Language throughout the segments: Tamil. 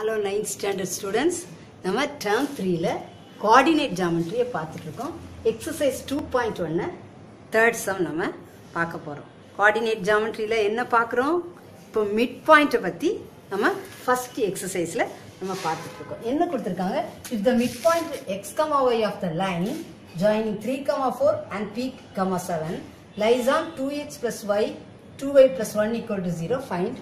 ஹலோ நைன்த் ஸ்டாண்டர்ட் ஸ்டூடெண்ட்ஸ் நம்ம டேர்ம் த்ரீல கோஆர்டினேட் ஜாமெட்ரியை பார்த்துட்டு இருக்கோம் எக்ஸசைஸ் டூ பாயிண்ட் ஒன்னு தேர்ட் சம் நம்ம பார்க்க போகிறோம் கோஆர்டினேட் ஜாமெட்ரியில் என்ன பார்க்குறோம் இப்போ மிட் பாயிண்ட்டை பற்றி நம்ம ஃபர்ஸ்ட் எக்ஸசைஸில் நம்ம பார்த்துட்டு இருக்கோம் என்ன கொடுத்துருக்காங்க if the mid point X comma Y of the line joining three comma four and P comma seven lies on two X plus Y two Y plus one equal to zero find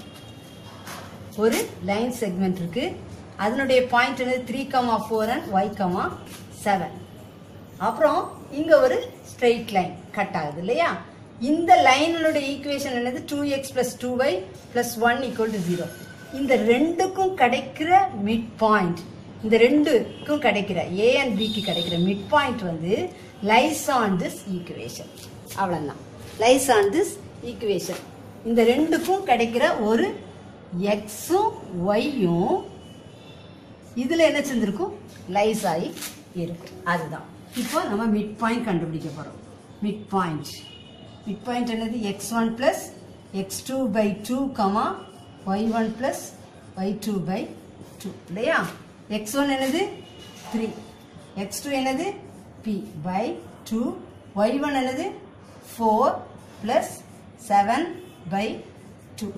ஒரு லைன் செக்மெண்ட் இருக்கு அதனுடைய பாயிண்ட் என்னது three comma four and Y comma seven அப்புறம் இங்க ஒரு ஸ்ட்ரெயிட் லைன் கட் ஆகுது இல்லையா இந்த லைனுடைய ஈக்குவேஷன் என்னது two X plus two Y plus one equal to zero இந்த ரெண்டுக்கும் கிடைக்கிற மிட் பாயிண்ட் இந்த ரெண்டுக்கும் கிடைக்கிற ஏ அண்ட் பிக்கு கிடைக்கிற மிட் பாயிண்ட் வந்து லைஸ் ஆன் திஸ் ஈக்குவேஷன் அவ்வளோதான் லைஸ் ஆன் திஸ் ஈக்குவேஷன் இந்த ரெண்டுக்கும் கிடைக்கிற ஒரு எக்ஸும் ஒய்யும் இதுல என்ன செஞ்சிருக்கும் லைஸ் ஆகி இருக்கு அதுதான் இப்போ நம்ம மிட் பாயிண்ட் கண்டுபிடிக்க போறோம் மிட் பாயிண்ட் மிட் பாயிண்ட் என்னது X one plus X two by two comma Y one plus Y two by two இல்லையா எக்ஸ் ஒன் என்னது த்ரீ எக்ஸ் டூ என்னது P by two Y one என்னது four plus seven by two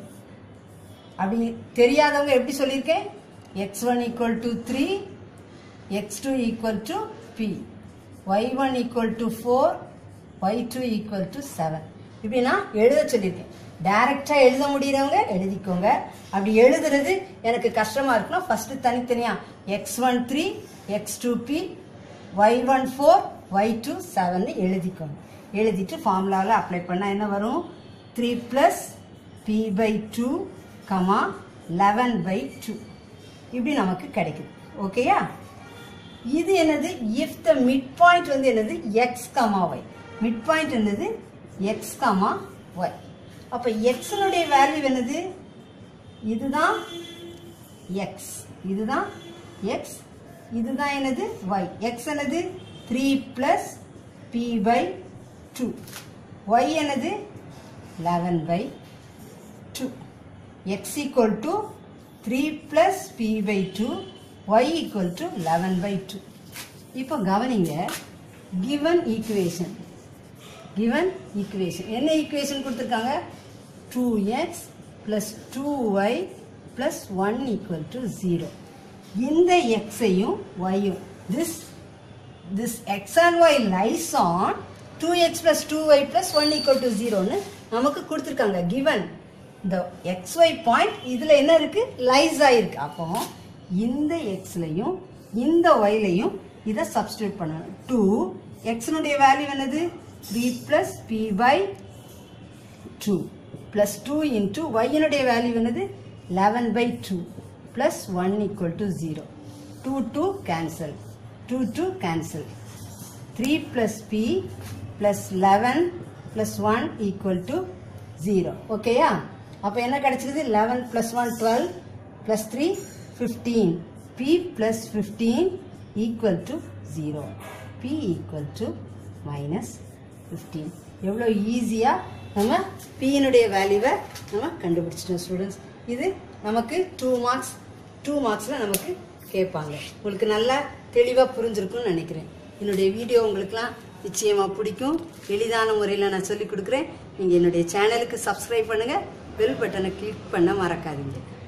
அப்படி தெரியாதவங்க எப்படி சொல்லியிருக்கேன் X one equal to three X two equal to P Y one equal to four Y two equal to seven இப்படி நான் எழுத சொல்லியிருக்கேன் டைரக்டாக எழுத முடியறவங்க எழுதிக்கோங்க அப்படி எழுதுறது எனக்கு கஷ்டமா இருக்குன்னா ஃபர்ஸ்ட் தனித்தனியா X one three X two P Y one four Y two seven எழுதிக்கோங்க எழுதிட்டு ஃபார்முலாவில் அப்ளை பண்ணால் என்ன வரும் three plus P by two comma eleven by two இப்படி நமக்கு கிடைக்குது ஓகேயா இது என்னது இஃப் த மிட் பாயிண்ட் வந்து என்னது X comma Y mid point என்னது எக்ஸ் கமா ஒய் அப்போ எக்ஸனுடைய வேல்யூ என்னது இதுதான் எக்ஸ் இதுதான் எக்ஸ் இதுதான் என்னது ஒய் எக்ஸ் என்னது three plus P by two Y என்னது eleven by two x equal to 3 plus p by 2 y equal to 11 by 2 இப்போ கவனிங்க given equation given equation என்ன equation கொடுத்துருக்காங்க 2x plus 2y plus 1 equal to 0 இந்த x ஐயும் y யும் this this x and y lies on 2x plus 2y plus 1 equal to 0 னு நமக்கு கொடுத்துருக்காங்க given இந்த xy பாயிண்ட் இதுல என்ன இருக்கு லைஸ் ஆயிருக்கு அப்போ இந்த எக்ஸ்லையும் இந்த ஒய்லையும் இதை சப்ஸ்டியூட் பண்ணணும் டூ எக்ஸனுடைய வேல்யூ என்னது three plus P by two plus two into ஒய்னுடைய வேல்யூ என்னது eleven by two plus one equal to zero two two cancel two two cancel three plus P plus eleven plus one equal to zero ஓகேயா அப்போ என்ன கிடைச்சிருது eleven plus one twelve plus three fifteen P plus fifteen equal to zero P equal to minus fifteen எவ்வளோ ஈஸியாக நம்ம பியினுடைய வேல்யூவை நம்ம கண்டுபிடிச்சிட்டோம் ஸ்டூடெண்ட்ஸ் இது நமக்கு டூ மார்க்ஸ் டூ மார்க்ஸில் நமக்கு கேட்பாங்க உங்களுக்கு நல்லா தெளிவாக புரிஞ்சிருக்கும்னு நினைக்கிறேன் என்னுடைய வீடியோ உங்களுக்குலாம் நிச்சயமாக பிடிக்கும் எளிதான முறையில் நான் சொல்லிக் கொடுக்குறேன் நீங்கள் என்னுடைய சேனலுக்கு சப்ஸ்கிரைப் பண்ணுங்கள் பெல் பட்டனை கிளிக் பண்ண மறக்காதீங்க